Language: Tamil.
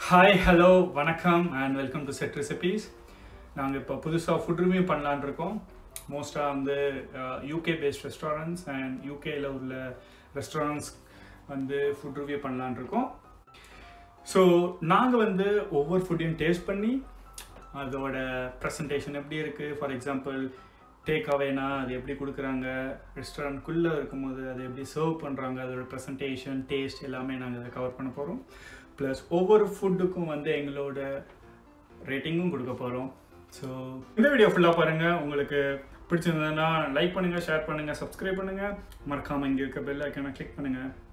ஹாய் ஹலோ வணக்கம் and welcome to set recipes நாங்கள் இப்போ புதுசாக ஃபுட் ரிவ்யூ பண்ணலான்னு இருக்கோம் மோஸ்ட்டாக வந்து யூகே பேஸ்ட் ரெஸ்டாரண்ட்ஸ் அண்ட் யூகேயில் உள்ள ரெஸ்டாரண்ட்ஸ் வந்து ஃபுட் ரிவ்யூ பண்ணலான்னு இருக்கோம் ஸோ நாங்கள் வந்து ஒவ்வொரு ஃபுட்டையும் டேஸ்ட் பண்ணி அதோட ப்ரெசன்டேஷன் எப்படி இருக்குது ஃபார் எக்ஸாம்பிள் டேக் அவேனா அது எப்படி கொடுக்குறாங்க ரெஸ்டாரண்ட்குள்ளே இருக்கும்போது அதை எப்படி சர்வ் பண்ணுறாங்க அதோட ப்ரெசன்டேஷன் டேஸ்ட் எல்லாமே நாங்கள் அதை கவர் பண்ண போகிறோம் ப்ளஸ் ஒவ்வொரு ஃபுட்டுக்கும் வந்து எங்களோட ரேட்டிங்கும் கொடுக்க போகிறோம் ஸோ இந்த வீடியோ ஃபுல்லாக பாருங்கள் உங்களுக்கு பிடிச்சிருந்ததுன்னா லைக் பண்ணுங்கள் ஷேர் பண்ணுங்கள் சப்ஸ்கிரைப் பண்ணுங்கள் மறக்காமல் இங்கே இருக்க பெல் ஐக்கனை கிளிக் பண்ணுங்கள்